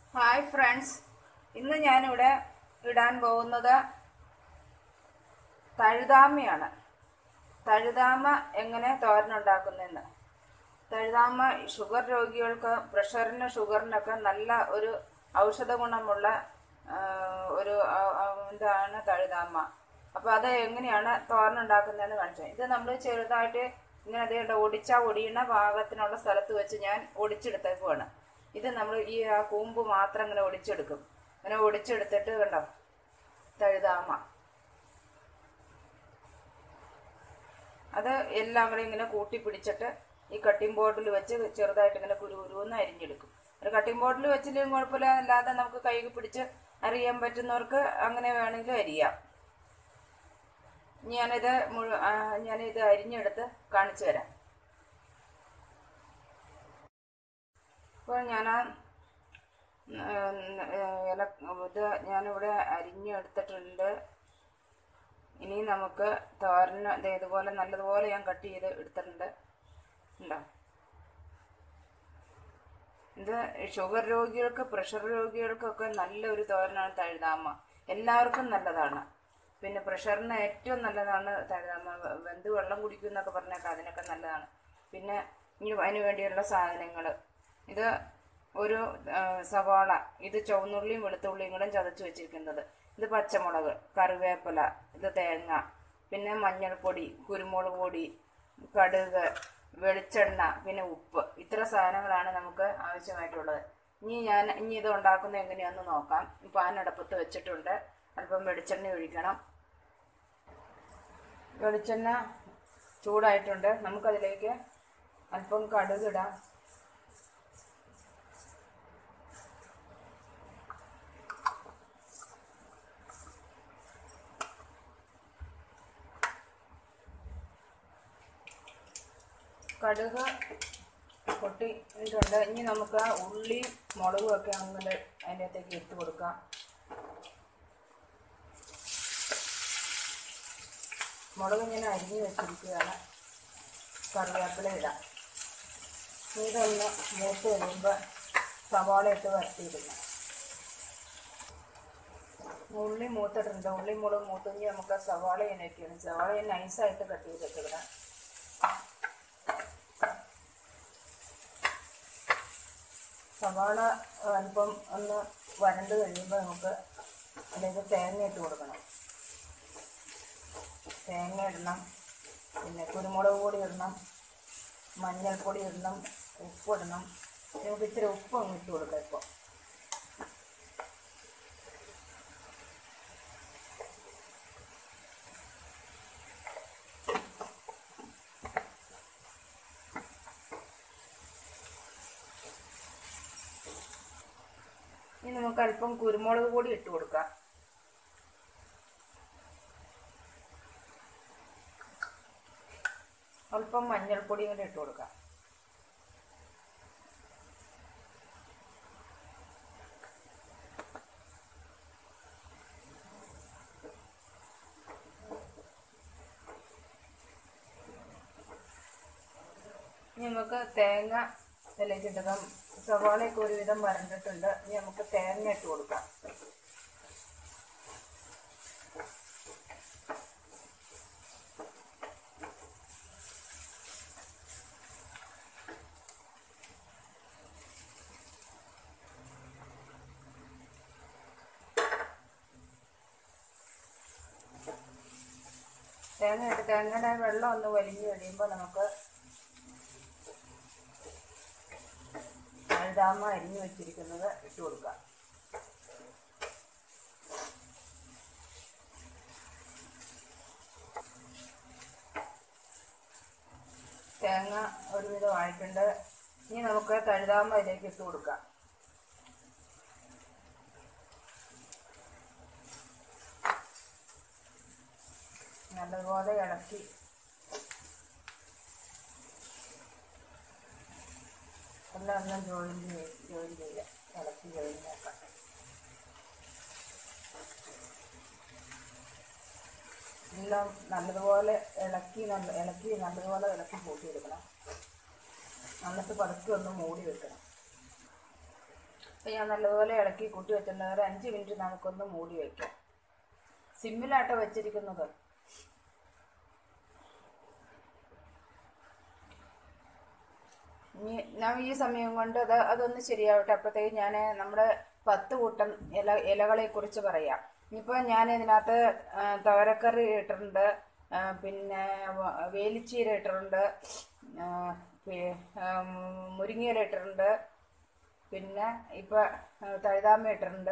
hi friends ഇന്ന് ഞാനിവിടെ ഇടാൻ പോകുന്നത് തഴുതാമയാണ് തഴുതാമ എങ്ങനെ തോരനുണ്ടാക്കുന്നതെന്ന് തഴുതാമ ഷുഗർ രോഗികൾക്ക് പ്രഷറിന് ഷുഗറിനൊക്കെ നല്ല ഒരു ഔഷധ ഗുണമുള്ള ആ, ഒരു ആ, ആ, ഇതാണ് തഴുതാമ അപ്പോൾ അത് എങ്ങനെയാണ് തോരനുണ്ടാക്കുന്നതെന്ന് കാണിച്ചത് ഇത് നമ്മൾ ചെറുതായിട്ട് ഇങ്ങനെ അതേണ്ട ഒടിച്ചാ ഒടിയണ പാകത്തിനുള്ള സ്ഥലത്ത് വെച്ച് ഞാൻ ഒടിച്ചെടുത്തേക്കുവാണ് ഇത് നമ്മൾ ഈ ആ കൂമ്പ് മാത്രം ഇങ്ങനെ ഒടിച്ചെടുക്കും ഇങ്ങനെ ഒടിച്ചെടുത്തിട്ട് കണ്ടോ തഴുതാമ അത് എല്ലാം കൂടെ ഇങ്ങനെ കൂട്ടി പിടിച്ചിട്ട് ഈ കട്ടിംഗ് ബോർഡിൽ വെച്ച് ചെറുതായിട്ട് ഇങ്ങനെ കുരു കുരുന്ന് അരിഞ്ഞെടുക്കും ഒരു കട്ടിംഗ് ബോർഡിൽ വെച്ചില്ലെങ്കിൽ കുഴപ്പമില്ല അല്ലാതെ നമുക്ക് കൈ പിടിച്ച് അറിയാൻ പറ്റുന്നവർക്ക് അങ്ങനെ വേണമെങ്കിലും അരിയാം ഞാനിത് മുഴു ആ, ഞാനിത് അരിഞ്ഞെടുത്ത് കാണിച്ചു തരാം ഇപ്പോൾ ഞാൻ ആ, ഉം, ഇല ഇത് ഞാനിവിടെ അരിഞ്ഞെടുത്തിട്ടുണ്ട് ഇനി നമുക്ക് തോരന് ദേ ഇതുപോലെ നല്ലതുപോലെ ഞാൻ കട്ട് ചെയ്ത് എടുത്തിട്ടുണ്ട് ഉണ്ടോ ഇത് ഷുഗർ രോഗികൾക്ക് പ്രഷർ രോഗികൾക്കൊക്കെ നല്ലൊരു തോരനാണ് തഴുതാമ എല്ലാവർക്കും നല്ലതാണ് പിന്നെ പ്രഷറിന് ഏറ്റവും നല്ലതാണ് തഴുതാമ വെന്ത് വെള്ളം കുടിക്കും എന്നൊക്കെ പറഞ്ഞേക്കാം അതിനൊക്കെ നല്ലതാണ് പിന്നെ ഇനി അതിന് വേണ്ടിയുള്ള സാധനങ്ങൾ ഇത് ഒരു ആ, സവാള ഇത് ചുവന്നുള്ളിയും വെളുത്തുള്ളിയും കൂടെ ചതച്ച് വെച്ചിരിക്കുന്നത് ഇത് പച്ചമുളക് കറിവേപ്പില ഇത് തേങ്ങ പിന്നെ മഞ്ഞൾപ്പൊടി കുരുമുളക് പൊടി കടുക് വെളിച്ചെണ്ണ പിന്നെ ഉപ്പ് ഇത്ര സാധനങ്ങളാണ് നമുക്ക് ആവശ്യമായിട്ടുള്ളത് ഇനി ഞാൻ ഇനി ഇത് ഉണ്ടാക്കുന്നത് എങ്ങനെയാണെന്ന് നോക്കാം പാൻ അടുപ്പത്ത് വെച്ചിട്ടുണ്ട് അല്പം വെളിച്ചെണ്ണ ഒഴിക്കണം വെളിച്ചെണ്ണ ചൂടായിട്ടുണ്ട് നമുക്കതിലേക്ക് അല്പം കടുക് ഇടാം കടുക് പൊട്ടിയിട്ടുണ്ട് ഇനി നമുക്ക് ആ ഉള്ളി മുളകും ഒക്കെ അങ്ങനെ അതിൻ്റെ അകത്തേക്ക് ഇട്ട് കൊടുക്കാം മുളക് ഇങ്ങനെ അരിഞ്ഞ് വെച്ചിരിക്കുകയാണ് കറിവേപ്പില ഇടാം ഇതൊന്ന് മൂത്ത് കഴിയുമ്പോൾ സവാള ഇട്ട് വരട്ടിയിടുന്നു ഉള്ളി മൂത്തിട്ടുണ്ട് ഉള്ളി മുളക് മൂത്തെങ്കിൽ നമുക്ക് ആ സവാള ഇതിനൊക്കെയാണ് സവാള നൈസായിട്ട് കട്ട് ചെയ്തിട്ട് ഇടാം സവാള അല്പം ഒന്ന് വരണ്ട് കഴിയുമ്പോൾ നമുക്ക് അതിലേക്ക് തേങ്ങ ഇട്ട് കൊടുക്കണം തേങ്ങ ഇടണം പിന്നെ കുരുമുളക് പൊടി ഇടണം മഞ്ഞൾപ്പൊടി ഇടണം ഉപ്പ് ഇടണം നമുക്ക് ഇച്ചിരി ഉപ്പ് അങ്ങ് ഇട്ട് കൊടുക്കാം ഇപ്പോൾ ഇനി നമുക്ക് അല്പം കുരുമുളക് പൊടി ഇട്ട് കൊടുക്കാം അല്പം മഞ്ഞൾപ്പൊടി കൂടെ ഇട്ട് കൊടുക്കാം ഇനി നമുക്ക് തേങ്ങ ഇതിലേക്ക് ഇട്ടകം സവാളയൊക്കെ ഒരുവിധം വരണ്ടിട്ടുണ്ട് ഇനി നമുക്ക് തേങ്ങ ഇട്ട് കൊടുക്കാം തേങ്ങ ഇട്ട് തേങ്ങയുടെ വെള്ളം ഒന്ന് വലിഞ്ഞു കഴിയുമ്പോൾ നമുക്ക് അഴുതാമ അരിഞ്ഞു വെച്ചിരിക്കുന്നത് ഇട്ട് കൊടുക്കാം തേങ്ങ ഒരുവിധം ആയിട്ടുണ്ട് ഇനി നമുക്ക് തഴുതാമ അതിലേക്ക് ഇട്ട് കൊടുക്കാം നല്ലതുപോലെ ഇളക്കി എല്ലാം എല്ലാം ജോയിൻ ചെയ്ത് ജോയിൻ ചെയ്യാം ഇളക്കി ജോയിൻ ആക്കാം എല്ലാം നല്ലതുപോലെ ഇളക്കി നല്ല ഇളക്കി നല്ലതുപോലെ ഇളക്കി കൂട്ടിയെടുക്കണം എന്നിട്ട് പതുക്കെ ഒന്ന് മൂടി വെക്കണം അപ്പം ഞാൻ നല്ലപോലെ ഇളക്കി കൂട്ടി വെച്ചിട്ടുണ്ട് ഒരു അഞ്ച് മിനിറ്റ് നമുക്കൊന്ന് മൂടി വയ്ക്കാം സിമ്മിലാട്ടോ വെച്ചിരിക്കുന്നത് ഇനി ഞാൻ ഈ സമയം കൊണ്ട് അത് അതൊന്ന് ശരിയാവട്ടെ അപ്പോഴത്തേക്ക് ഞാൻ നമ്മുടെ പത്ത് കൂട്ടം ഇല ഇലകളെ കുറിച്ച് പറയാം ഇനിയിപ്പോൾ ഞാൻ ഇതിനകത്ത് ആ, തോരക്കറി ഇട്ടിട്ടുണ്ട് ആ, പിന്നെ വ- വേലിച്ചീര ഇട്ടിട്ടുണ്ട് ആ, പി- ആ, മുരിങ്ങയില ഇട്ടിട്ടുണ്ട് പിന്നെ ഇപ്പം തഴുതാമ ഇട്ടിട്ടുണ്ട്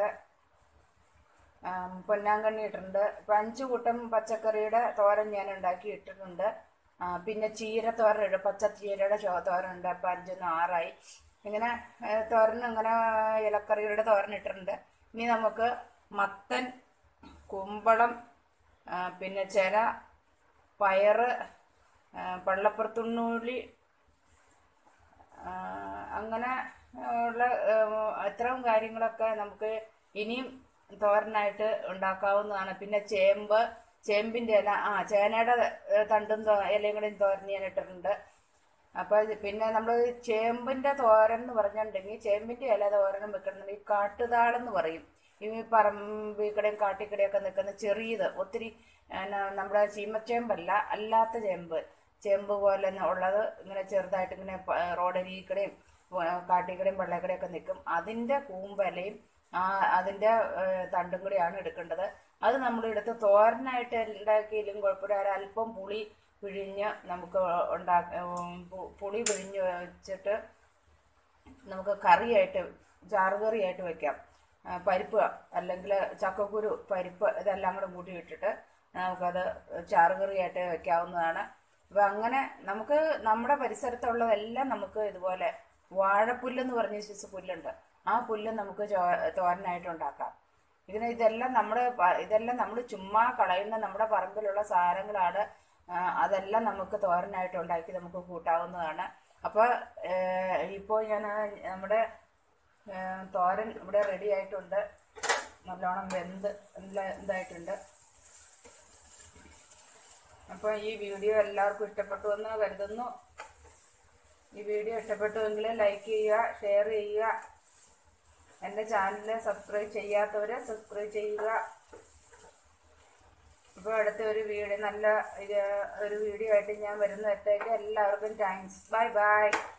ആ, പൊന്നാങ്കണ്ണി ഇട്ടിട്ടുണ്ട് ഇപ്പം അഞ്ച് കൂട്ടം പച്ചക്കറിയുടെ തോരൻ ഞാൻ ഉണ്ടാക്കി ഇട്ടിട്ടുണ്ട് ആ, പിന്നെ ചീര തോരൻ ഇടും പച്ച ചീരയുടെ ചോ തോരൻ ഉണ്ട് അപ്പം അഞ്ചൊന്ന് ആറായി ഇങ്ങനെ ഏ, തോരൻ ഇങ്ങനെ ഇലക്കറികളുടെ തോരൻ ഇട്ടിട്ടുണ്ട് ഇനി നമുക്ക് മത്തൻ കുമ്പളം ആ, പിന്നെ ചിര പയറ് ആ, പള്ളപ്പുറത്തുണ്ണൂലി ആ, അങ്ങനെ ഉള്ള ഏഹ്, അത്തരം കാര്യങ്ങളൊക്കെ നമുക്ക് ഇനിയും തോരനായിട്ട് ഉണ്ടാക്കാവുന്നതാണ് പിന്നെ ചേമ്പ് ചേമ്പിന്റെ ഇല ആ ചേനയുടെ ഏഹ്, തണ്ടും തോ- ഇലയും കൂടി തോരൻ ഞാൻ ഇട്ടിട്ടുണ്ട് അപ്പൊ ഇത് പിന്നെ നമ്മൾ ചേമ്പിന്റെ തോരൻ എന്ന് പറഞ്ഞിട്ടുണ്ടെങ്കിൽ ചേമ്പിന്റെ ഇല തോരനും വെക്കണമെന്നുണ്ടെങ്കിൽ കാട്ടുതാളെന്ന് പറയും ഈ പറമ്പിക്കടയും കാട്ടിക്കടയൊക്കെ നിൽക്കുന്ന ചെറിയത് ഒത്തിരി എന്നാ, നമ്മുടെ ചീമച്ചേമ്പല്ല അല്ലാത്ത ചേമ്പ് ചേമ്പ് പോലെ ഉള്ളത് ഇങ്ങനെ ചെറുതായിട്ട് ഇങ്ങനെ പ- റോഡരിക്കടയും കാട്ടിക്കടയും വെള്ളക്കടയൊക്കെ നിൽക്കും അതിന്റെ കൂമ്പലയും ആ അതിന്റെ ഏഹ്, തണ്ടും കൂടിയാണ് എടുക്കേണ്ടത് അത് നമ്മൾ എടുത്ത് തോരനായിട്ട് ഉണ്ടാക്കിയാലും കുഴപ്പമില്ല ഒരല്പം പുളി പിഴിഞ്ഞ് നമുക്ക് ഉണ്ടാക്ക ഉം, പു- പുളി പിഴിഞ്ഞ് വെച്ചിട്ട് നമുക്ക് കറിയായിട്ട് ചാറുകറിയായിട്ട് വെക്കാം ആ, പരിപ്പ് അല്ലെങ്കിൽ ചക്കക്കുരു പരിപ്പ് ഇതെല്ലാം കൂടെ കൂട്ടി ഇട്ടിട്ട് നമുക്കത് ചാറുകറിയായിട്ട് വെക്കാവുന്നതാണ് അപ്പം അങ്ങനെ നമുക്ക് നമ്മുടെ പരിസരത്തുള്ളതെല്ലാം നമുക്ക് ഇതുപോലെ വാഴപ്പുല്ലെന്ന് പറഞ്ഞ ശിശു പുല്ലുണ്ട് ആ പുല്ല് നമുക്ക് ചോ- തോരനായിട്ട് ഉണ്ടാക്കാം ഇതിന് ഇതെല്ലാം നമ്മുടെ പ- ഇതെല്ലാം നമ്മൾ ചുമ്മാ കളയുന്ന നമ്മുടെ പറമ്പിലുള്ള സാധനങ്ങളാണ് ആ, അതെല്ലാം നമുക്ക് തോരനായിട്ട് ഉണ്ടാക്കി നമുക്ക് കൂട്ടാവുന്നതാണ് അപ്പോൾ ഇപ്പോൾ ഞാൻ നമ്മുടെ ആ, തോരൻ ഇവിടെ റെഡി ആയിട്ടുണ്ട് നല്ലോണം വെന്ത് നല്ല ഇതായിട്ടുണ്ട് അപ്പോൾ ഈ വീഡിയോ എല്ലാവർക്കും ഇഷ്ടപ്പെട്ടു എന്ന് കരുതുന്നു ഈ വീഡിയോ ഇഷ്ടപ്പെട്ടുവെങ്കിൽ ലൈക്ക് ചെയ്യുക ഷെയർ ചെയ്യുക എൻ്റെ ചാനൽ സബ്സ്ക്രൈബ് ചെയ്യാത്തവർ സബ്സ്ക്രൈബ് ചെയ്യുക അപ്പോൾ അടുത്ത ഒരു വീഡിയോ നല്ല ഇത് ഒരു വീഡിയോ ആയിട്ട് ഞാൻ വരുന്നതായിട്ട് എല്ലാവർക്കും താങ്ക്സ് ബൈ ബൈ